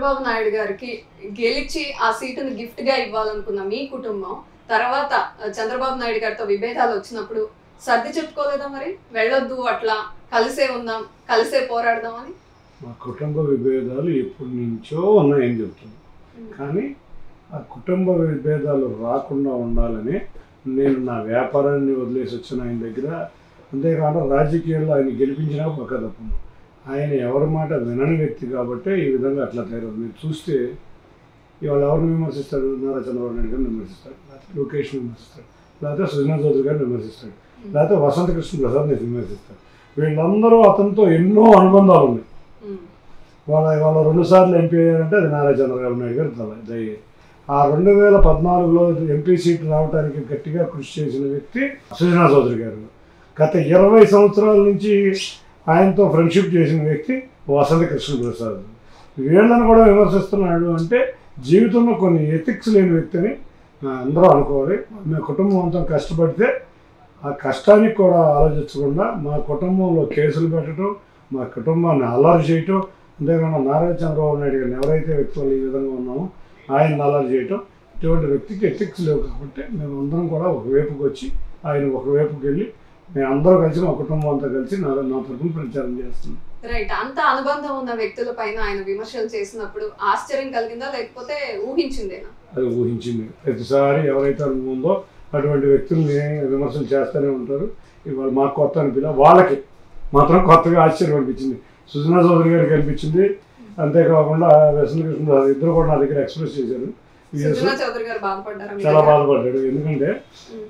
చంద్రబాబు నాయుడు గారికి గెలిచి ఆ సీటును గిఫ్ట్ గా ఇవ్వాలనుకున్న మీ కుటుంబం తర్వాత ఆ, చంద్రబాబు నాయుడు గారితో విభేదాలు వచ్చినప్పుడు సర్ది చెప్పుకోలేదా మరి వెళ్ళొద్దు అట్లా కలిసే ఉందాం కలిసే పోరాడదాం అని మా కుటుంబ విభేదాలు ఎప్పటి నుంచో ఉన్నాయని చెప్తుంది కానీ ఆ కుటుంబ విభేదాలు రాకుండా ఉండాలని నేను నా వ్యాపారాన్ని వదిలేసి వచ్చిన ఆయన దగ్గర అంతేకాకుండా రాజకీయాల్లో ఆయన గెలిపించినా పక్క తప్పును ఆయన ఎవరి మాట వినని వ్యక్తి కాబట్టి ఈ విధంగా అట్లా తయారవుతుంది మీరు చూస్తే ఇవాళ ఎవరిని విమర్శిస్తాడు నారా చంద్రబాబు నాయుడు గారిని విమర్శిస్తాడు లేకపోతే లోకేష్ని విమర్శిస్తాడు లేకపోతే సుజనా చౌదరి గారిని విమర్శిస్తాడు లేకపోతే వసంత కృష్ణ ప్రసాద్ని విమర్శిస్తాడు వీళ్ళందరూ అతనితో ఎన్నో అనుబంధాలు ఉన్నాయి ఉమ్. వాళ్ళ వాళ్ళ రెండు సార్లు ఎంపీ అయ్యారంటే అది నారా చంద్రబాబు నాయుడు గారు దయ దయ్యే ఆ రెండు వేల పద్నాలుగులో ఎంపీ సీట్ రావడానికి గట్టిగా కృషి చేసిన వ్యక్తి సుజనా చౌదరి గారు గత ఇరవై సంవత్సరాల నుంచి ఆయనతో ఫ్రెండ్షిప్ చేసిన వ్యక్తి వసంత కృష్ణ ప్రసాద్ వీళ్ళని కూడా విమర్శిస్తున్నాడు అంటే జీవితంలో కొన్ని ఎథిక్స్ లేని వ్యక్తిని ఆ, అందరూ అనుకోవాలి మా కుటుంబం అంతా కష్టపడితే ఆ కష్టానికి కూడా ఆలోచించకుండా మా కుటుంబంలో కేసులు పెట్టడం మా కుటుంబాన్ని అల్లరి చేయటం అంతేకాకుండా నారా చంద్రబాబు నాయుడు గారిని ఎవరైతే వ్యక్తులు ఈ విధంగా ఉన్నామో ఆయన అల్లరి చేయటం ఇటువంటి వ్యక్తికి ఎథిక్స్ లేవు కాబట్టి మేము అందరం కూడా ఒకవైపుకి వచ్చి ఆయన ఒకవైపుకి వెళ్ళి మేము అందరూ కలిసి మా కుటుంబం అంతా కలిసి నా నా తరఫున ప్రచారం చేస్తున్నాం రైట్ అంత అనుబంధం ఉన్న వ్యక్తుల పైన ఆయన విమర్శలు చేసినప్పుడు ఆశ్చర్యం కలిగిందా లేకపోతే ఊహించిందేనా అది ఊహించింది ప్రతిసారి ఎవరైతే అనుభవం ఉందో అటువంటి వ్యక్తుల్ని విమర్శలు చేస్తూనే ఉంటారు ఇవాళ మాకు కొత్త అనిపించలే వాళ్ళకి మాత్రం కొత్తగా ఆశ్చర్యం అనిపించింది సుజనా చౌదరి గారికి అనిపించింది అంతేకాకుండా వ్యసన కృష్ణ ఇద్దరు కూడా నా దగ్గర ఎక్స్ప్రెస్ చేశారు ఈ సుజనా చౌదరి గారు బాధపడ్డారా మీ చాలా దగ్గర? బాధపడ్డాడు ఎందుకంటే ఉమ్.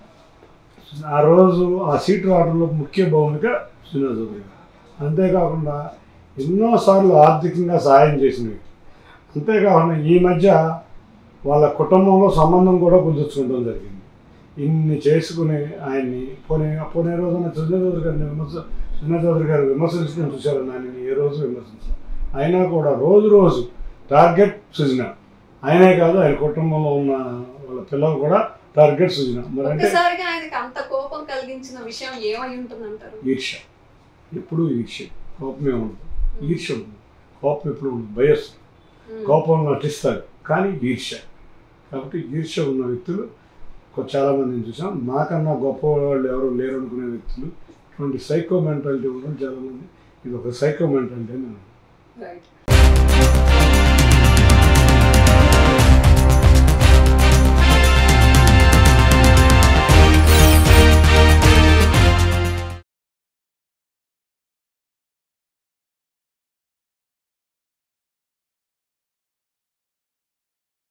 ఆ రోజు ఆ సీట్ రావడంలో ముఖ్య భూమిక సుజనా చౌదరి గారు అంతేకాకుండా ఎన్నోసార్లు ఆర్థికంగా సహాయం చేసిన వ్యక్తి అంతేకాకుండా ఈ మధ్య వాళ్ళ కుటుంబంలో సంబంధం కూడా కుదుర్చుకోవడం జరిగింది ఇన్ని చేసుకుని ఆయన్ని పోనీ పోనీ రోజున సుజనా చౌదరి గారిని విమర్శ సుజనా చౌదరి గారు విమర్శించడం చూశారు ఆయనని ఏ రోజు విమర్శించారు అయినా కూడా రోజు రోజు టార్గెట్ సుజన ఆయనే కాదు ఆయన కుటుంబంలో ఉన్న వాళ్ళ పిల్లలు కూడా టార్గెట్ సుజన మరి అంటే ఒక్కసారిగా ఆయనకి అంత కోపం కలిగించిన విషయం ఏమై ఉంటుందంటారు ఈర్ష్య ఎప్పుడూ ఈర్ష్య కోపమే ఉండదు ఈర్ష్య ఉండదు కోపం ఎప్పుడు ఉండదు భయస్ ఉమ్. కోపం నటిస్తారు కానీ ఈర్ష్య కాబట్టి ఈర్ష్య ఉన్న వ్యక్తులు కొ- చాలా మందిని చూసాం నాకన్నా గొప్ప వాళ్ళు ఎవరు లేరు అనుకునే వ్యక్తులు ఇటువంటి సైకో మెంటాలిటీ ఉండడం చాలా మంది ఇది ఒక సైకో మెంటాలిటీ అని నేను రైట్